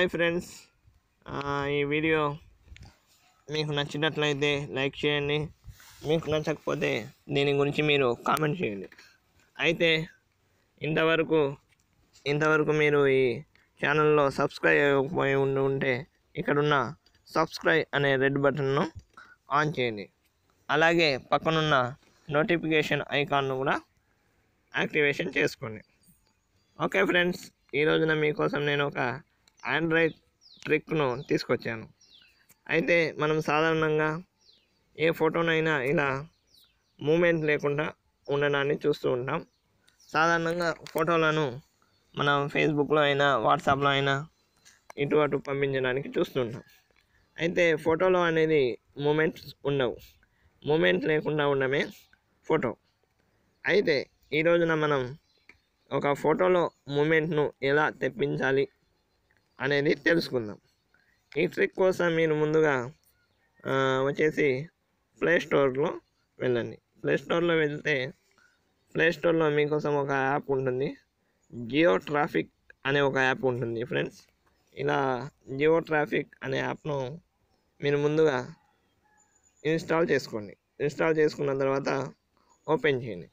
hi friends ఈ video మీకు నచ్చినట్లయితే లైక్ చేయండి మీకు నచ్చకపోతే దీని గురించి మీరు కామెంట్ చేయండి అయితే ఇంతవరకు ఇంతవరకు మీరు ఈ ఛానల్లో సబ్స్క్రైబ్ అవ్వకపోయి ఉండి ఉంటే ఇక్కడున్న సబ్స్క్రైబ్ అనే రెడ్ బటన్ను ఆన్ చేయండి అలాగే పక్కనున్న నోటిఫికేషన్ ఐకాన్ను కూడా యాక్టివేషన్ చేసుకోండి ఓకే ఫ్రెండ్స్ ఈ రోజున మీకోసం నేను ఒక ఆండ్రాయిడ్ ట్రిక్ను తీసుకొచ్చాను అయితే మనం సాధారణంగా ఏ ఫోటోనైనా ఇలా మూమెంట్ లేకుండా ఉండడాన్ని చూస్తూ ఉంటాం సాధారణంగా ఫోటోలను మనం ఫేస్బుక్లో అయినా వాట్సాప్లో అయినా ఇటు అటు పంపించడానికి చూస్తుంటాం అయితే ఫోటోలో అనేది మూమెంట్స్ ఉండవు మూమెంట్ లేకుండా ఉండమే ఫోటో అయితే ఈ రోజున మనం ఒక ఫోటోలో మూమెంట్ను ఎలా తెప్పించాలి అనేది తెలుసుకుందాం ఈ ట్రిక్ కోసం మీరు ముందుగా ఆ, వచ్చేసి ప్లే స్టోర్లో వెళ్ళండి ప్లే స్టోర్లో వెళ్తే ప్లే స్టోర్లో మీకోసం ఒక యాప్ ఉంటుంది జియో ట్రాఫిక్ అనే ఒక యాప్ ఉంటుంది ఫ్రెండ్స్ ఇలా జియో ట్రాఫిక్ అనే యాప్ను మీరు ముందుగా ఇన్స్టాల్ చేసుకోండి ఇన్స్టాల్ చేసుకున్న తర్వాత ఓపెన్ చేయండి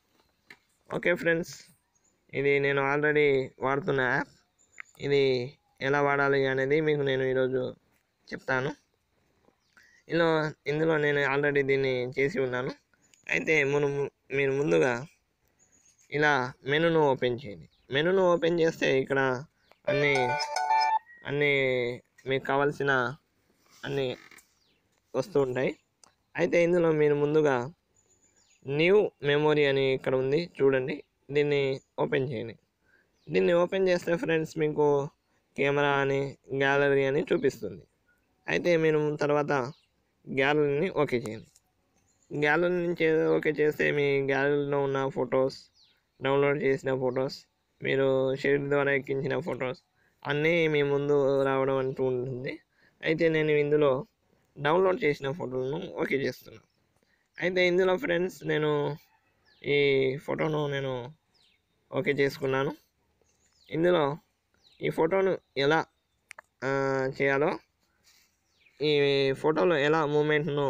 ఓకే ఫ్రెండ్స్ ఇది నేను ఆల్రెడీ వాడుతున్న యాప్ ఇది ఎలా వాడాలి అనేది మీకు నేను ఈరోజు చెప్తాను ఇందులో ఇందులో నేను ఆల్రెడీ దీన్ని చేసి ఉన్నాను అయితే మనం మీరు ముందుగా ఇలా మెనూను ఓపెన్ చేయండి మెనూను ఓపెన్ చేస్తే ఇక్కడ అన్ని అన్ని మీకు కావాల్సిన అన్ని వస్తూ ఉంటాయి అయితే ఇందులో మీరు ముందుగా న్యూ మెమొరీ అని ఇక్కడ ఉంది చూడండి దీన్ని ఓపెన్ చేయండి దీన్ని ఓపెన్ చేస్తే ఫ్రెండ్స్ మీకు కెమెరా అని గ్యాలరీ అని చూపిస్తుంది అయితే మీరు తర్వాత గ్యాలరీని ఓకే చేయండి గ్యాలరీ నుంచి ఓకే చేస్తే మీ గ్యాలరీలో ఉన్న ఫొటోస్ డౌన్లోడ్ చేసిన ఫొటోస్ మీరు షేర్ ద్వారా ఎక్కించిన ఫొటోస్ అన్నీ మీ ముందు రావడం అంటూ ఉంటుంది అయితే నేను ఇందులో డౌన్లోడ్ చేసిన ఫోటోలను ఓకే చేస్తున్నాను అయితే ఇందులో ఫ్రెండ్స్ నేను ఈ ఫోటోను నేను ఓకే చేసుకున్నాను ఇందులో ఈ ఫోటోను ఎలా ఆ, చేయాలో ఈ ఫోటోలో ఎలా మూమెంట్ను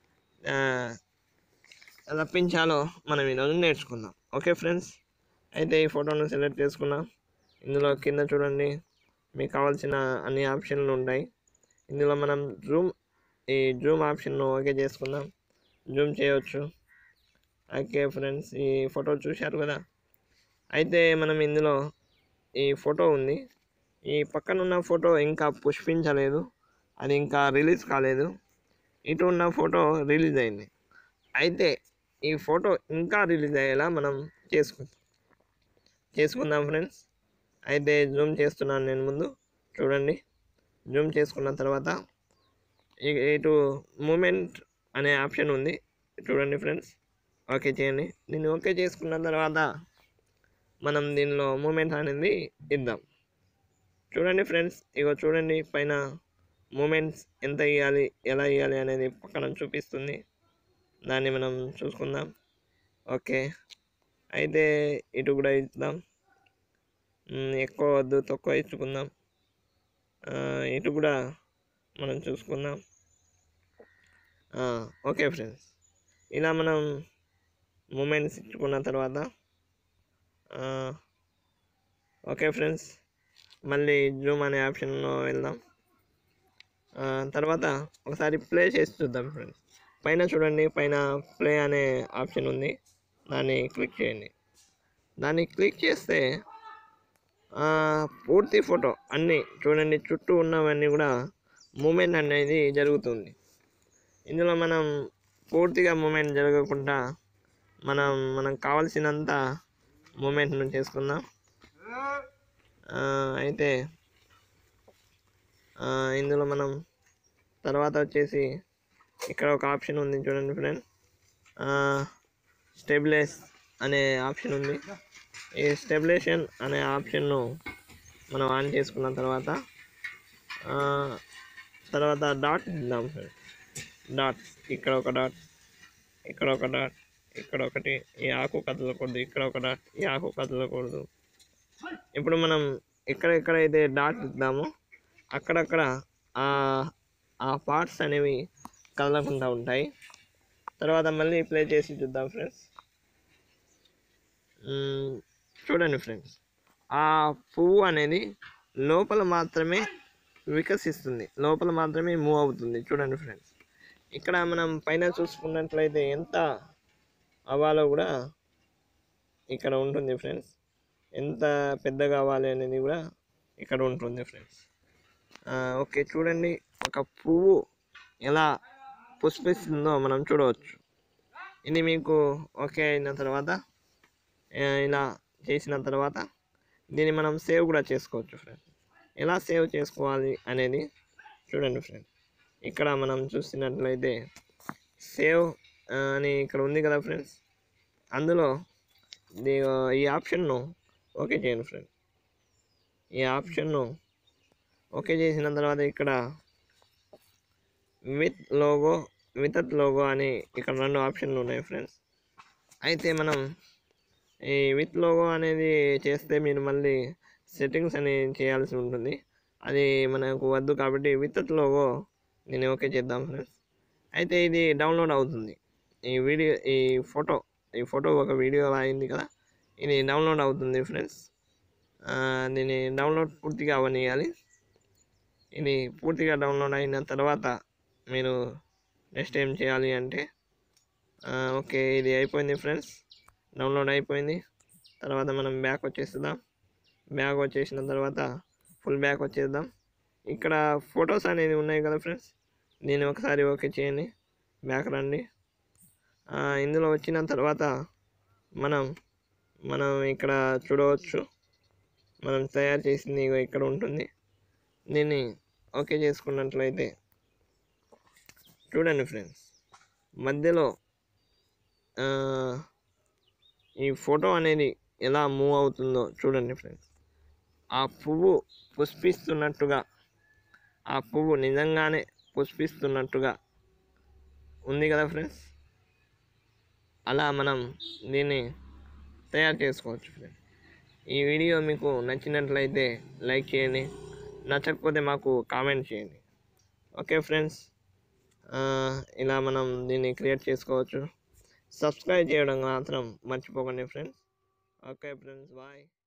రప్పించాలో మనం ఈరోజు నేర్చుకుందాం ఓకే ఫ్రెండ్స్ అయితే ఈ ఫోటోను సెలెక్ట్ చేసుకున్నాం ఇందులో కింద చూడండి మీకు కావాల్సిన అన్ని ఆప్షన్లు ఉంటాయి ఇందులో మనం జూమ్ ఈ జూమ్ ఆప్షన్ను ఓకే చేసుకుందాం జూమ్ చేయవచ్చు ఓకే ఫ్రెండ్స్ ఈ ఫోటో చూశారు కదా అయితే మనం ఇందులో ఈ ఫోటో ఉంది ఈ పక్కన ఉన్న ఫోటో ఇంకా పుష్పించలేదు అది ఇంకా రిలీజ్ కాలేదు ఇటు ఉన్న ఫోటో రిలీజ్ అయింది అయితే ఈ ఫోటో ఇంకా రిలీజ్ అయ్యేలా మనం చేసుకుందాం చేసుకుందాం ఫ్రెండ్స్ అయితే జూమ్ చేస్తున్నాను నేను ముందు చూడండి జూమ్ చేసుకున్న తర్వాత ఇ- ఇటు మూమెంట్ అనే ఆప్షన్ ఉంది చూడండి ఫ్రెండ్స్ ఓకే చేయండి దీన్ని ఓకే చేసుకున్న తర్వాత మనం దీనిలో మూమెంట్ అనేది ఇద్దాం చూడండి ఫ్రెండ్స్ ఇగో చూడండి పైన మూమెంట్స్ ఎంత ఇవ్వాలి ఎలా ఇవ్వాలి అనేది పక్కన చూపిస్తుంది దాన్ని మనం చూసుకుందాం ఓకే అయితే ఇటు కూడా ఇద్దాం మ్, ఎక్కువ వద్దు తక్కువ ఇచ్చుకుందాం ఆ, ఇటు కూడా మనం చూసుకుందాం ఆ, ఓకే ఫ్రెండ్స్ ఇలా మనం మూమెంట్స్ ఇచ్చుకున్న తర్వాత ఆ, ఓకే ఫ్రెండ్స్ మళ్ళీ జూమ్ అనే ఆప్షన్లో వెళ్దాం ఆ, తర్వాత ఒకసారి ప్లే చేసి చూద్దాం ఫ్రెండ్స్ పైన చూడండి పైన ప్లే అనే ఆప్షన్ ఉంది దాన్ని క్లిక్ చేయండి దాన్ని క్లిక్ చేస్తే ఆ, పూర్తి ఫోటో అన్నీ చూడండి చుట్టూ ఉన్నవన్నీ కూడా మూమెంట్ అనేది జరుగుతుంది ఇందులో మనం పూర్తిగా మూమెంట్ జరగకుండా మనం మనకు కావాల్సినంత మూమెంట్ను చేసుకుందాం ఆ, అయితే ఆ, ఇందులో మనం తర్వాత వచ్చేసి ఇక్కడ ఒక ఆప్షన్ ఉంది చూడండి ఫ్రెండ్ స్టెబిలైజ్ అనే ఆప్షన్ ఉంది ఈ స్టెబిలేషన్ అనే ఆప్షన్ను మనం ఆన్ చేసుకున్న తర్వాత ఆ, తర్వాత డాట్ ఇద్దాం ఫ్రెండ్ డాట్ ఇక్కడ ఒక డాట్ ఇక్కడ ఒక డాట్ ఇక్కడ ఒకటి ఈ ఆకు కదలకూడదు ఇక్కడ ఒక డాట్ ఈ ఆకు కదలకూడదు ఇప్పుడు మనం ఎక్కడ ఎక్కడైతే డాట్ ఇద్దామో అక్కడక్కడ ఆ- ఆ పార్ట్స్ అనేవి కదలకుండా ఉంటాయి తర్వాత మళ్ళీ ప్లే చేసి చూద్దాం ఫ్రెండ్స్ మ్మ్, చూడండి ఫ్రెండ్స్ ఆ పువ్వు అనేది లోపల మాత్రమే వికసిస్తుంది లోపల మాత్రమే మూవ్ అవుతుంది చూడండి ఫ్రెండ్స్ ఇక్కడ మనం పైన చూసుకున్నట్లయితే ఎంత అవ్వాలో కూడా ఇక్కడ ఉంటుంది ఫ్రెండ్స్ ఎంత పెద్దగా అవ్వాలి అనేది కూడా ఇక్కడ ఉంటుంది ఫ్రెండ్స్ ఆ, ఓకే చూడండి ఒక పువ్వు ఎలా పుష్పిస్తుందో మనం చూడవచ్చు ఇది మీకు ఓకే అయిన తర్వాత ఆ, ఇలా చేసిన తర్వాత దీన్ని మనం సేవ్ కూడా చేసుకోవచ్చు ఫ్రెండ్స్ ఎలా సేవ్ చేసుకోవాలి అనేది చూడండి ఫ్రెండ్స్ ఇక్కడ మనం చూసినట్లయితే సేవ్ అని ఇక్కడ ఉంది కదా ఫ్రెండ్స్ అందులో దీ- ఈ ఆప్షన్ను ఓకే చేయండి ఫ్రెండ్ ఈ ఆప్షన్ను ఓకే చేసిన తర్వాత ఇక్కడ విత్ లోగో వితౌట్ లోగో అని ఇక్కడ రెండు ఆప్షన్లు ఉన్నాయి ఫ్రెండ్స్ అయితే మనం ఈ విత్ లోగో అనేది చేస్తే మీరు మళ్ళీ సెట్టింగ్స్ అని చేయాల్సి ఉంటుంది అది మనకు వద్దు కాబట్టి వితౌట్ లోగో నేను ఓకే చేద్దాం ఫ్రెండ్స్ అయితే ఇది డౌన్లోడ్ అవుతుంది ఈ వీడియో ఈ ఫోటో ఈ ఫోటో ఒక వీడియో అయింది కదా ఇది డౌన్లోడ్ అవుతుంది ఫ్రెండ్స్ ఆ, దీన్ని డౌన్లోడ్ పూర్తిగా అవనియాలి ఇది పూర్తిగా డౌన్లోడ్ అయిన తర్వాత మీరు నెక్స్ట్ ఏం చేయాలి అంటే ఆ, ఓకే ఇది అయిపోయింది ఫ్రెండ్స్ డౌన్లోడ్ అయిపోయింది తర్వాత మనం బ్యాక్ వచ్చేస్తుందాం బ్యాక్ వచ్చేసిన తర్వాత ఫుల్ బ్యాక్ వచ్చేద్దాం ఇక్కడ ఫొటోస్ అనేది ఉన్నాయి కదా ఫ్రెండ్స్ దీన్ని ఒకసారి ఓకే చేయండి బ్యాక్ రండి ఆ, ఇందులో వచ్చిన తర్వాత మనం మనం ఇక్కడ చూడవచ్చు మనం తయారు చేసింది ఇగో ఇక్కడ ఉంటుంది దీన్ని ఓకే చేసుకున్నట్లయితే చూడండి ఫ్రెండ్స్ మధ్యలో ఆ, ఈ ఫోటో అనేది ఎలా మూవ్ అవుతుందో చూడండి ఫ్రెండ్స్ ఆ పువ్వు పుష్పిస్తున్నట్టుగా ఆ పువ్వు నిజంగానే పుష్పిస్తున్నట్టుగా ఉంది కదా ఫ్రెండ్స్ అలా మనం దీన్ని తయారు చేసుకోవచ్చు ఫ్రెండ్స్ ఈ వీడియో మీకు నచ్చినట్లయితే లైక్ చేయండి నచ్చకపోతే మాకు కామెంట్ చేయండి ఓకే ఫ్రెండ్స్ ఆ, ఇలా మనం దీన్ని క్రియేట్ చేసుకోవచ్చు సబ్స్క్రైబ్ చేయడం మాత్రం మర్చిపోకండి ఫ్రెండ్స్ ఓకే ఫ్రెండ్స్ బాయ్